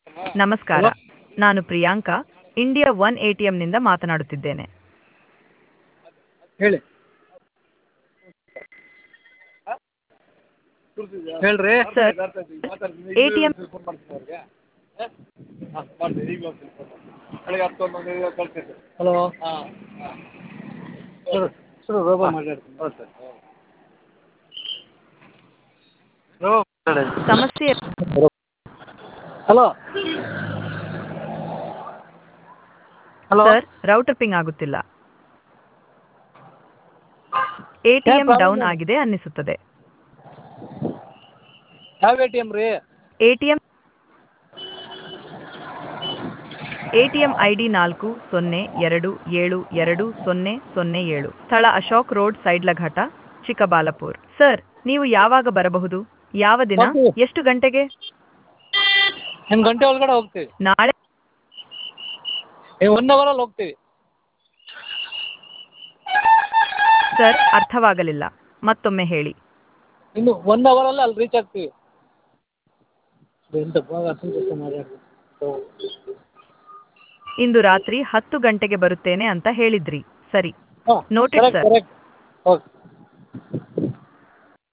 ನಮಸ್ಕಾರ ನಾನು Priyanka India one A T ಎಮ್ನಿಂದ ಮಾತನಾಡುತ್ತಿದ್ದೇನೆ ಹೇಳಿ ಹೇಳ್ರಿ sir A T M hello sir sir robo ಮಾತಾಡ್ತೀನಿ ಹೌದು ಸರ್ ಸಮಸ್ಯೆ hello hello sir router ping ಆಗುತ್ತಿಲ್ಲ ಎಟಿಎಂ problem ಡೌನ್ ಇದೆ? ಆಗಿದೆ ಅನ್ನಿಸುತ್ತದೆ ಯಾವ ಎ ಟಿ ಎಮ್ ರೀ ಎಟಿಎಂ ಎಟಿಎಂ ಐಡಿ ನಾಲ್ಕು ಸೊನ್ನೆ ಎರಡು ಏಳು ಎರಡು ಸೊನ್ನೆ ಸೊನ್ನೆ ಏಳು ಸ್ಥಳ ಅಶೋಕ್ ರೋಡ್ ಸೈಡ್ಲಘಾಟ ಚಿಕ್ಕಬಾಲಪುರ್ ಸರ್ ನೀವು ಯಾವಾಗ ಬರಬಹುದು ಯಾವ ದಿನ ಬರ್ತೀವಿ. ಎಷ್ಟು ಗಂಟೆಗೆ ಒಂದು ಗಂಟೆ ಒಳಗಡೆ ಹೋಗ್ತೀವಿ ನಾಳೆ ಒನ್ ಅವರಲ್ಲಿ ಹೋಗ್ತೀವಿ ಸರ್ ಅರ್ಥವಾಗಲಿಲ್ಲ ಮತ್ತೊಮ್ಮೆ ಹೇಳಿ ಇನ್ನು ಒನ್ ಅವರಲ್ಲಿ ಅಲ್ಲಿ ರೀಚ್ ಆಗ್ತೀವಿ ಎಂತ ಮಾತಾಡ್ತೀನಿ ಇಂದು ರಾತ್ರಿ ಹತ್ತು ಗಂಟೆಗೆ ಬರುತ್ತೇನೆ ಅಂತ ಹೇಳಿದ್ರಿ ಸರಿ ಹಾಂ Noted, correct sir. Correct okay